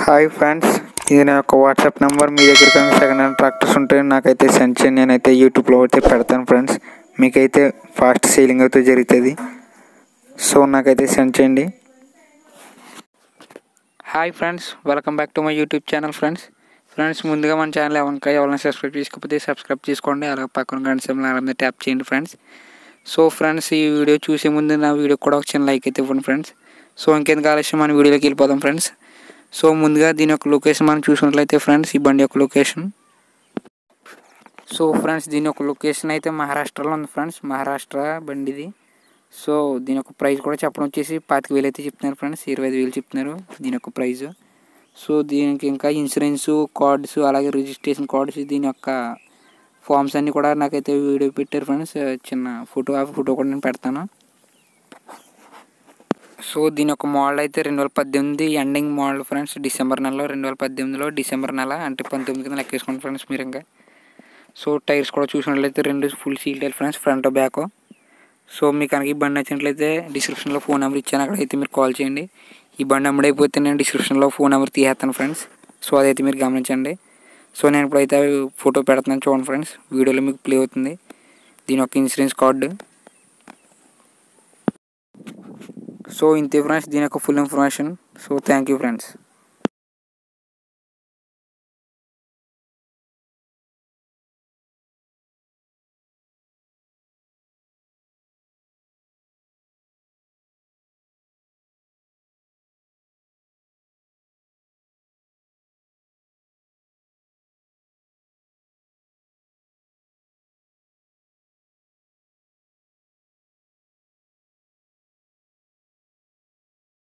hi friends ఇది నా యొక్క వాట్సాప్ నెంబర్ మీ దగ్గర కానీ సెకండ్ హ్యాండ్ ట్రాక్టర్స్ ఉంటే నాకైతే సెండ్ చేయండి నేనైతే యూట్యూబ్లో అయితే పెడతాను ఫ్రెండ్స్ మీకైతే ఫాస్ట్ సేలింగ్ అయితే జరుగుతుంది సో నాకైతే సెండ్ చేయండి hi friends welcome back to my YouTube channel friends friends ముందుగా మన ఛానల్ ఎవరికా ఎవరైనా సబ్స్క్రైబ్ చేసుకోకపోతే సబ్స్క్రైబ్ చేసుకోండి అలాగే పక్కన గంట సింబల్ అలా మీద ట్యాప్ చేయండి ఫ్రెండ్స్ సో ఫ్రెండ్స్ ఈ వీడియో చూసే ముందు నా వీడియో కూడా ఒక చిన్న లైక్ అయితే ఇవ్వండి ఫ్రెండ్స్ సో ఇంకెందుకు ఆలస్యం మన వీడియోలోకి వెళ్ళిపోదాం ఫ్రెండ్స్ సో ముందుగా దీని యొక్క లొకేషన్ మనం చూసినట్లయితే ఫ్రెండ్స్ ఈ బండి యొక్క లొకేషన్ సో ఫ్రెండ్స్ దీని యొక్క లొకేషన్ అయితే మహారాష్ట్రలో ఉంది ఫ్రెండ్స్ మహారాష్ట్ర బండిది సో దీని యొక్క ప్రైస్ కూడా చెప్పడం వచ్చేసి పాతిక వేలు అయితే చెప్తున్నారు ఫ్రెండ్స్ ఇరవై ఐదు వేలు చెప్తున్నారు దీని యొక్క ప్రైస్ సో దీనికి ఇంకా ఇన్సూరెన్స్ కార్డ్స్ అలాగే రిజిస్ట్రేషన్ కార్డ్స్ దీని యొక్క ఫామ్స్ అన్నీ కూడా నాకైతే వీడియో పెట్టారు ఫ్రెండ్స్ చిన్న ఫోటో ఆ ఫోటో కూడా నేను పెడతాను సో దీని యొక్క మోడల్ అయితే రెండు వేల పద్దెనిమిది ఎండింగ్ మోడల్ ఫ్రెండ్స్ డిసెంబర్ నెలలో రెండు వేల పద్దెనిమిదిలో డిసెంబర్ నెల అంటే పంతొమ్మిది కింద లెక్కేసుకోండి ఫ్రెండ్స్ మీరు ఇంకా సో టైర్స్ కూడా చూసినట్లయితే రెండు full seal tyre friends front back so మీకు కనుక ఈ బండి నచ్చినట్లయితే డిస్క్రిప్షన్లో ఫోన్ నెంబర్ ఇచ్చాను అక్కడైతే మీరు కాల్ చేయండి ఈ బండి అమ్ముడైపోతే నేను డిస్క్రిప్షన్లో ఫోన్ నెంబర్ తీసేస్తాను ఫ్రెండ్స్ సో అదైతే మీరు గమనించండి సో నేను ఇప్పుడైతే ఫోటో పెడుతున్నాను చూడండి ఫ్రెండ్స్ వీడియోలో మీకు ప్లే అవుతుంది దీని యొక్క ఇన్సూరెన్స్ కార్డు సో ఇంతే ఫ్రెండ్స్ దీని యొక్క full information so thank you friends